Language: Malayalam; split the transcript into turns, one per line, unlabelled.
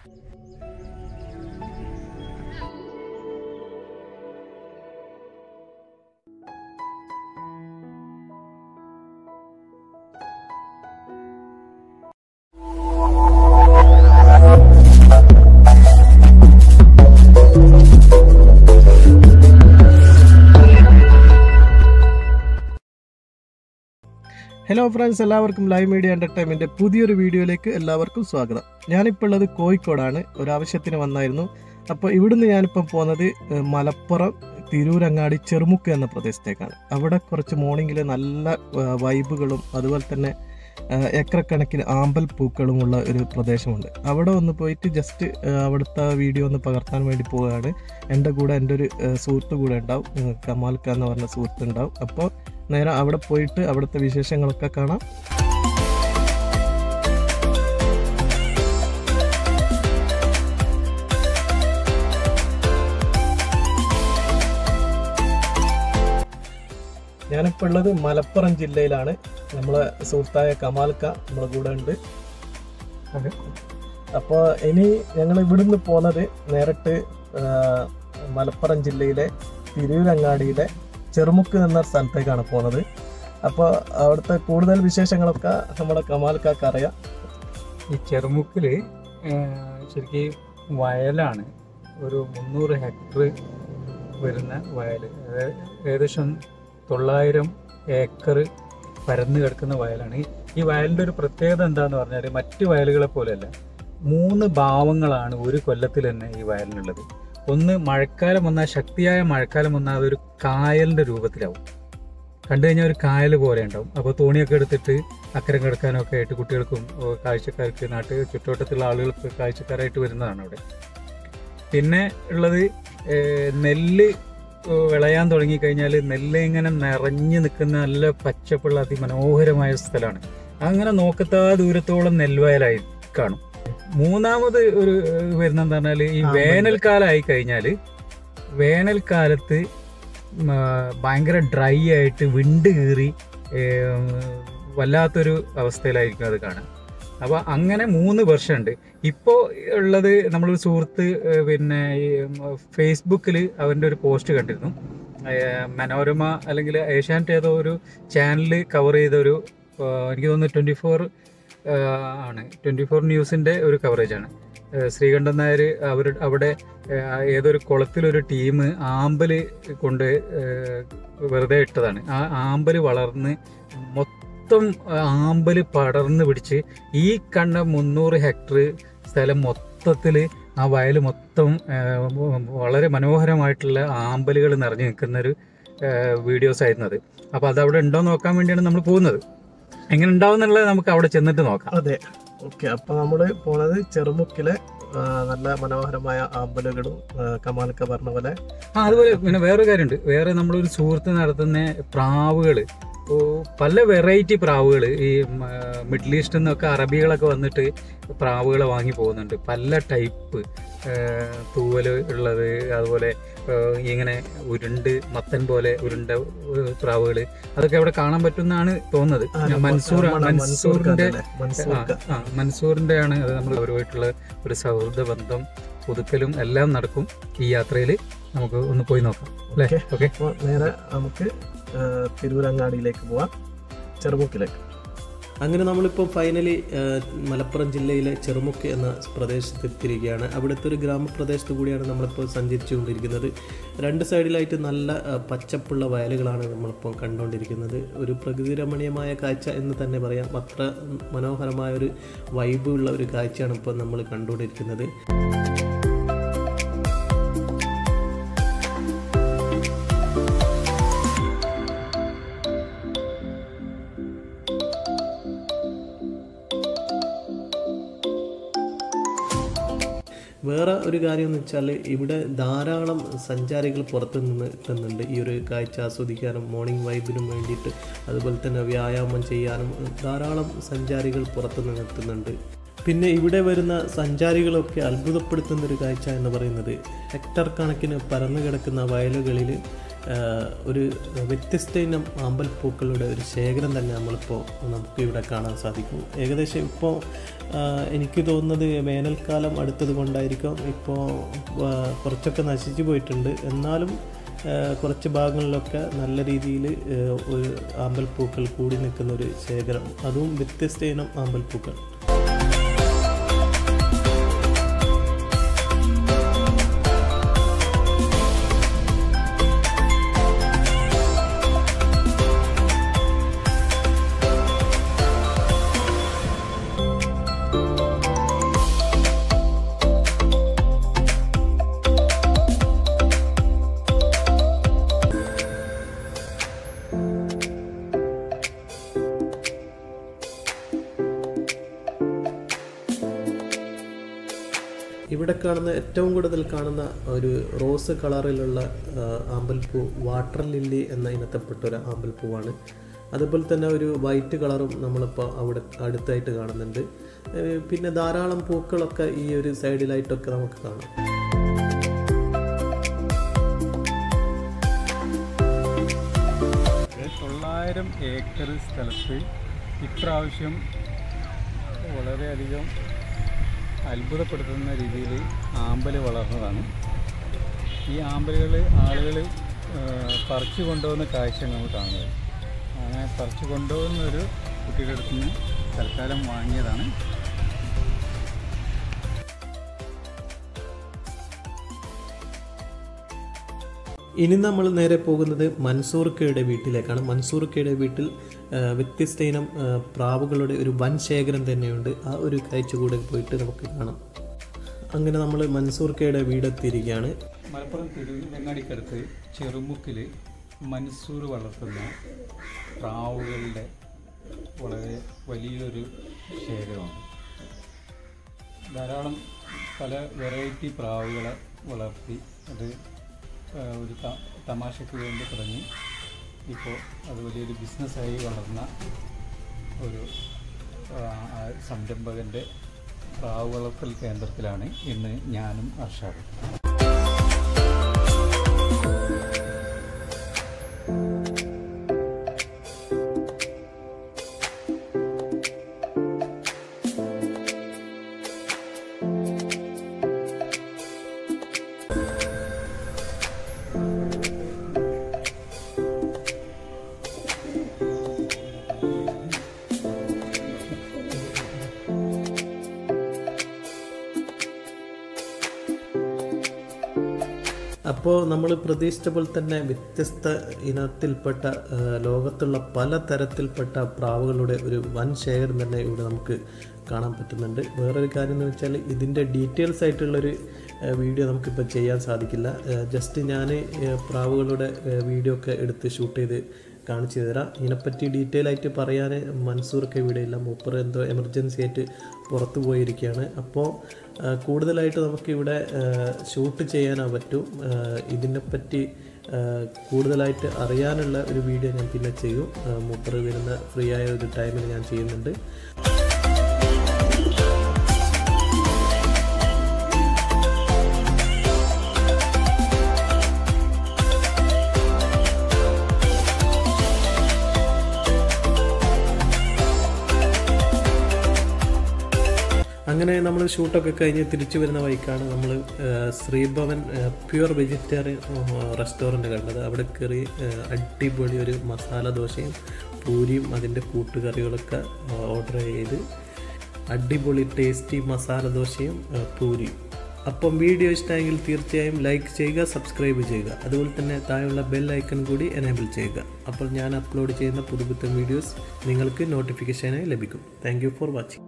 ഹലോ ഫ്രണ്ട്സ് എല്ലാവർക്കും ലൈവ് മീഡിയ എൻ്റർടൈൻമെൻറ്റ് പുതിയൊരു വീഡിയോയിലേക്ക് എല്ലാവർക്കും സ്വാഗതം ഞാനിപ്പോൾ ഉള്ളത് കോഴിക്കോടാണ് ഒരാവശ്യത്തിന് വന്നായിരുന്നു അപ്പോൾ ഇവിടുന്ന് ഞാനിപ്പം പോകുന്നത് ഏഹ്, മലപ്പുറം തിരൂരങ്ങാടി ചെറുമുക്ക് എന്ന പ്രദേശത്തേക്കാണ് അവിടെ കുറച്ച് മോർണിംഗിൽ നല്ല ഏഹ്, വൈബുകളും അതുപോലെ തന്നെ ഏഹ്, ഏക്കറക്കണക്കിന് ആമ്പൽ പൂക്കളുമുള്ള ഒരു പ്രദേശമുണ്ട് അവിടെ ഒന്ന് പോയിട്ട് ജസ്റ്റ് ഏഹ്, അവിടുത്തെ വീഡിയോ ഒന്ന് പകർത്താൻ വേണ്ടി പോവുകയാണ് എൻ്റെ കൂടെ എൻ്റെ ഒരു ഏഹ്, സുഹൃത്ത് കൂടെ ഉണ്ടാവും ഏഹ്, കമാൽക്ക എന്ന് പറഞ്ഞ സുഹൃത്ത് ഉണ്ടാവും അപ്പോൾ നേരെ അവിടെ പോയിട്ട് അവിടുത്തെ വിശേഷങ്ങളൊക്കെ കാണാം ഞാനിപ്പോൾ ഉള്ളത് മലപ്പുറം ജില്ലയിലാണ് നമ്മളെ സുഹൃത്തായ കമാൽക്ക നമ്മളെ കൂടെ ഉണ്ട് അപ്പോൾ ഇനി ഞങ്ങൾ ഇവിടുന്ന് പോകുന്നത് നേരിട്ട് ആ, മലപ്പുറം ജില്ലയിലെ തിരൂരങ്ങാടിയിലെ ചെറുമുക്ക് എന്ന സ്ഥലത്തേക്കാണ് പോകുന്നത് അപ്പോൾ അവിടുത്തെ കൂടുതൽ വിശേഷങ്ങളൊക്കെ നമ്മുടെ കമാൽക്കാക്ക് അറിയാം
ഈ ചെറുമുക്കിൽ ശരിക്കും വയലാണ് ഒരു മുന്നൂറ് ഹെക്ടർ വരുന്ന വയൽ അതായത് ഏകദേശം തൊള്ളായിരം ഏക്കർ പരന്ന് കിടക്കുന്ന വയലാണ് ഈ- ഈ വയലിൻ്റെ ഒരു പ്രത്യേകത എന്താന്ന് പറഞ്ഞാൽ മറ്റ് വയലുകളെ പോലെയല്ല മൂന്ന് ഭാവങ്ങളാണ് ഒരു കൊല്ലത്തിൽ തന്നെ ഈ വയലിനുള്ളത് ഒന്ന് മഴക്കാലം വന്നാൽ ശക്തിയായ മഴക്കാലം വന്നാൽ അതൊരു കായലിൻ്റെ രൂപത്തിലാവും കണ്ടു കഴിഞ്ഞാൽ ഒരു കായൽ പോലെ ഉണ്ടാവും അപ്പോൾ തോണിയൊക്കെ എടുത്തിട്ട് അക്കരം കിടക്കാനൊക്കെ ആയിട്ട് കുട്ടികൾക്കും ഓ, കാഴ്ചക്കാർക്ക് നാട്ട് ചുറ്റുവട്ടത്തുള്ള ആളുകൾക്ക് കാഴ്ചക്കാരായിട്ട് വരുന്നതാണ് അവിടെ പിന്നെ ഉള്ളത് ഏഹ്, നെല്ല് ഓ, വിളയാൻ തുടങ്ങിക്കഴിഞ്ഞാൽ നെല്ല് ഇങ്ങനെ നിറഞ്ഞു നിൽക്കുന്ന നല്ല പച്ചപ്പുള്ള അതിമനോഹരമായ സ്ഥലമാണ് അങ്ങനെ നോക്കത്താ ദൂരത്തോളം നെൽവയലായി കാണും മൂന്നാമത് ഒരു ഏഹ്, വരുന്ന എന്താ പറഞ്ഞാൽ ഈ
ആ,
വേനൽക്കാലമായി കഴിഞ്ഞാൽ വേനൽക്കാലത്ത് ഉം, ആ, ഭയങ്കര ഡ്രൈ ആയിട്ട് വിണ്ട് കീറി ഏം, വല്ലാത്തൊരു അവസ്ഥയിലായിരിക്കും അത് കാണാൻ അപ്പോൾ അങ്ങനെ മൂന്ന് വർഷമുണ്ട് ഇപ്പോൾ ഉള്ളത് നമ്മളൊരു സുഹൃത്ത് ഏ, പിന്നെ ഫേസ്ബുക്കിൽ അവൻ്റെ ഒരു പോസ്റ്റ് കണ്ടിരുന്നു ഏ, മനോരമ അല്ലെങ്കിൽ ഏഷ്യാനെറ്റ് ഏതോ ഒരു ചാനൽ കവർ ചെയ്ത ഒരു ആ, എനിക്ക് തോന്നുന്നു ട്വൻറ്റി ഫോർ ആണ് ട്വൻറ്റി ഫോർ ന്യൂസിൻ്റെ ഒരു കവറേജാണ് ശ്രീകണ്ഠൻ നായർ അവർ അവിടെ ഏ, ഏതൊരു കുളത്തിലൊരു ടീം ആമ്പല് കൊണ്ട് ഏ, വെറുതെ ഇട്ടതാണ് ആ ആമ്പല് വളർന്ന് മൊത്തം ആമ്പല് പടർന്ന് പിടിച്ച് ഈ കണ്ട മുന്നൂറ് ഹെക്ടർ സ്ഥലം മൊത്തത്തിൽ ആ വയൽ മൊത്തം ഏ, വളരെ മനോഹരമായിട്ടുള്ള ആമ്പലുകൾ നിറഞ്ഞു നിൽക്കുന്ന ഒരു വീഡിയോസ് ആയിരുന്നു അത് അപ്പോൾ അത് അവിടെ ഉണ്ടോ എന്ന് നോക്കാൻ വേണ്ടിയാണ് നമ്മൾ പോകുന്നത് എങ്ങനെ ഉണ്ടാവും എന്നുള്ളത് നമുക്ക് അവിടെ ചെന്നിട്ട് നോക്കാം
അതെ ഓക്കെ അപ്പോൾ നമ്മൾ പോണത് ചെറുമുക്കിലെ ആ, നല്ല മനോഹരമായ ആമ്പലുകളും ആ, കമാൽക്ക പറഞ്ഞ പോലെ
ആ അതുപോലെ പിന്നെ വേറൊരു കാര്യമുണ്ട് വേറെ നമ്മളൊരു സുഹൃത്ത് നടത്തുന്ന പ്രാവുകൾ പല വെറൈറ്റി പ്രാവുകൾ ഈ മ, മിഡിൽ ഈസ്റ്റിൽ നിന്നൊക്കെ അറബികളൊക്കെ വന്നിട്ട് പ്രാവുകളെ വാങ്ങി പോകുന്നുണ്ട് പല ടൈപ്പ് തൂവൽ ഉള്ളത് അതുപോലെ ഏ, ഇങ്ങനെ ഉരുണ്ട് മത്തൻ പോലെ ഉരുണ്ട പ്രാവുകൾ അതൊക്കെ അവിടെ കാണാൻ പറ്റുമെന്നാണ് തോന്നുന്നത്
ആ,
ഞാൻ മൻസൂർ
നമ്മുടെ
മൻസൂറിന്റെ
അല്ലേ? മൻസൂർക്ക.
ആ, ആ, മൻസൂറിന്റെ ആണ് അത് നമ്മൾ അവരുമായിട്ടുള്ള ഒരു സൗഹൃദ ബന്ധം പുതുക്കലും എല്ലാം നടക്കും ഈ യാത്രയിൽ നമുക്ക് ഒന്ന് പോയി നോക്കാം അല്ലേ
ഓക്കെ
ഓക്കെ
അപ്പോൾ നേരെ നമുക്ക് ആ, തിരൂരങ്ങാടിയിലേക്ക് പോവാം ചെറുമുക്കിലേക്ക്
അങ്ങനെ നമ്മളിപ്പോൾ ഫൈനലി മലപ്പുറം ജില്ലയിലെ ചെറുമുക്ക് എന്ന പ്രദേശത്ത് എത്തിയിരിക്കുകയാണ് അവിടുത്തെ ഒരു ഗ്രാമപ്രദേശത്ത് കൂടിയാണ് നമ്മളിപ്പോൾ സഞ്ചരിച്ചുകൊണ്ടിരിക്കുന്നത് രണ്ട് സൈഡിലായിട്ട് നല്ല ആ, പച്ചപ്പുള്ള വയലുകളാണ് നമ്മളിപ്പോൾ കണ്ടുകൊണ്ടിരിക്കുന്നത് ഒരു പ്രകൃതി രമണീയമായ കാഴ്ച എന്ന് തന്നെ പറയാം അത്ര മനോഹരമായ ഒരു വൈബ് ഉള്ള ഒരു കാഴ്ചയാണ് ഇപ്പോൾ നമ്മൾ കണ്ടുകൊണ്ടിരിക്കുന്നത് വേറെ ഒരു കാര്യം എന്ന് വെച്ചാൽ ഇവിടെ ധാരാളം സഞ്ചാരികൾ പുറത്തു നിന്ന് എത്തുന്നുണ്ട് ഈ ഒരു കാഴ്ച ആസ്വദിക്കാനും മോർണിംഗ് വൈബിനും വേണ്ടിയിട്ട് അതുപോലെ തന്നെ വ്യായാമം ചെയ്യാനും ധാരാളം സഞ്ചാരികൾ പുറത്തു നിന്ന് എത്തുന്നുണ്ട് പിന്നെ ഇവിടെ വരുന്ന സഞ്ചാരികളൊക്കെ അത്ഭുതപ്പെടുത്തുന്ന ഒരു കാഴ്ച എന്ന് പറയുന്നത് ഹെക്ടർ കണക്കിന് പരന്നു കിടക്കുന്ന വയലുകളിൽ ആ, ഒരു വ്യത്യസ്ത ഇനം ആമ്പൽപ്പൂക്കളുടെ ഒരു ശേഖരം തന്നെ നമ്മളിപ്പോൾ നമുക്ക് ഇവിടെ കാണാൻ സാധിക്കും ഏകദേശം ഇപ്പോൾ ആ, എനിക്ക് തോന്നുന്നത് വേനൽക്കാലം അടുത്തത് കൊണ്ടായിരിക്കും ഇപ്പോൾ ആ, കുറച്ചൊക്കെ നശിച്ചു പോയിട്ടുണ്ട് എന്നാലും ആ, കുറച്ച് ഭാഗങ്ങളിലൊക്കെ നല്ല രീതിയിൽ ഒരു ആമ്പൽപ്പൂക്കൾ കൂടി നിൽക്കുന്ന ഒരു ശേഖരം അതും വ്യത്യസ്ത ഇനം ആമ്പൽപ്പൂക്കൾ ഇവിടെ കാണുന്ന ഏറ്റവും കൂടുതൽ കാണുന്ന ഒരു റോസ് കളറിലുള്ള ആ, ആമ്പൽപ്പൂ വാട്ടർ ലില്ലി എന്ന ഇനത്തിൽപ്പെട്ട ഒരു ആമ്പൽപ്പൂവാണ് അതുപോലെ തന്നെ ഒരു വൈറ്റ് കളറും നമ്മളിപ്പോൾ അവിടെ അടുത്തായിട്ട് കാണുന്നുണ്ട് ഏ, പിന്നെ ധാരാളം പൂക്കളൊക്കെ ഈ ഒരു സൈഡിലായിട്ടൊക്കെ നമുക്ക് കാണാം
തൊള്ളായിരം ഏക്കർ സ്ഥലത്ത് ഇപ്രാവശ്യം വളരെയധികം അത്ഭുതപ്പെടുത്തുന്ന രീതിയിൽ ആമ്പൽ വളർന്നതാണ് ഈ ആമ്പലുകൾ ആളുകൾ പറിച്ചു കൊണ്ടുപോകുന്ന കാഴ്ച നമ്മൾ കാണുന്നത് അങ്ങനെ പറിച്ചു കൊണ്ടുപോകുന്ന ഒരു കുട്ടിയുടെ അടുത്ത് നിന്ന് തൽക്കാലം വാങ്ങിയതാണ്
ഇനി നമ്മൾ നേരെ പോകുന്നത് മൻസൂർക്കയുടെ വീട്ടിലേക്കാണ് മൻസൂർക്കയുടെ വീട്ടിൽ ആ, വ്യത്യസ്ത ഇനം ആ, പ്രാവുകളുടെ ഒരു വൻ ശേഖരം തന്നെയുണ്ട് ആ ഒരു കാഴ്ച കൂടെ പോയിട്ട് നമുക്ക് കാണാം അങ്ങനെ നമ്മൾ മൻസൂർക്കയുടെ വീടെത്തിയിരിക്കുകയാണ്
മലപ്പുറം തിരുവങ്ങാടിക്കടുത്ത് ചെറുമുക്കിൽ മൻസൂർ വളർത്തുന്ന പ്രാവുകളുടെ വളരെ വലിയൊരു ശേഖരമാണ് ധാരാളം പല വെറൈറ്റി പ്രാവുകളെ വളർത്തി അത് ആ, ഒരു ത- തമാശയ്ക്ക് വേണ്ടി തുടങ്ങി ഇപ്പോൾ അത് വലിയൊരു ബിസിനസ്സായി വളർന്ന ഒരു ആ, ആ സംരംഭകൻ്റെ പ്രാവ് വളർത്തൽ കേന്ദ്രത്തിലാണ് ഇന്ന് ഞാനും അർഷാദും
അപ്പോൾ നമ്മൾ പ്രതീക്ഷിച്ച പോലെ തന്നെ വ്യത്യസ്ത ഇനത്തിൽപ്പെട്ട ആ, ലോകത്തുള്ള പല തരത്തിൽപ്പെട്ട പ്രാവുകളുടെ ഒരു വൻ ശേഖരം തന്നെ ഇവിടെ നമുക്ക് കാണാൻ പറ്റുന്നുണ്ട് വേറൊരു കാര്യം എന്ന് വെച്ചാൽ ഇതിൻ്റെ ഡീറ്റെയിൽസ് ആയിട്ടുള്ളൊരു ആ, വീഡിയോ നമുക്കിപ്പോൾ ചെയ്യാൻ സാധിക്കില്ല ജസ്റ്റ് ഞാൻ പ്രാവുകളുടെ ആ, വീഡിയോ ഒക്കെ എടുത്ത് ഷൂട്ട് ചെയ്ത് കാണിച്ചു തരാം ഇതിനെപ്പറ്റി ഡീറ്റെയിൽ ആയിട്ട് പറയാൻ മൻസൂർക്ക് ഇവിടെ ഇല്ല മൂപ്പർ എന്തോ എമർജൻസി ആയിട്ട് പുറത്തു പോയിരിക്കുകയാണ് അപ്പോൾ ആ, കൂടുതലായിട്ട് നമുക്കിവിടെ ഷൂട്ട് ചെയ്യാനാ പറ്റും ആ, ഇതിനെപ്പറ്റി ആ, കൂടുതലായിട്ട് അറിയാനുള്ള ഒരു വീഡിയോ ഞാൻ പിന്നെ ചെയ്യും ആ, മൂപ്പർ വരുന്ന ഫ്രീ ആയ ഒരു ടൈമിൽ ഞാൻ ചെയ്യുന്നുണ്ട് അങ്ങനെ നമ്മൾ ഷൂട്ടൊക്കെ കഴിഞ്ഞ് തിരിച്ചു വരുന്ന വഴിക്കാണ് നമ്മൾ ശ്രീഭവൻ പ്യുവർ വെജിറ്റേറിയൻ റെസ്റ്റോറൻറ്റ് കണ്ടത് അവിടെ കയറി ആ, അടിപൊളി ഒരു മസാല ദോശയും പൂരിയും അതിൻ്റെ കൂട്ടുകറികളൊക്കെ ഓർഡർ ചെയ്ത് അടിപൊളി ടേസ്റ്റി മസാല ദോശയും ആ, പൂരിയും അപ്പം വീഡിയോ ഇഷ്ടമായെങ്കിൽ തീർച്ചയായും ലൈക്ക് ചെയ്യുക സബ്സ്ക്രൈബ് ചെയ്യുക അതുപോലെ തന്നെ താഴെയുള്ള ബെൽ ഐക്കൺ കൂടി എനേബിൾ ചെയ്യുക അപ്പോൾ ഞാൻ അപ്ലോഡ് ചെയ്യുന്ന പുതുപുത്തൻ വീഡിയോസ് നിങ്ങൾക്ക് നോട്ടിഫിക്കേഷനായി ലഭിക്കും താങ്ക് ഫോർ വാച്ചിങ്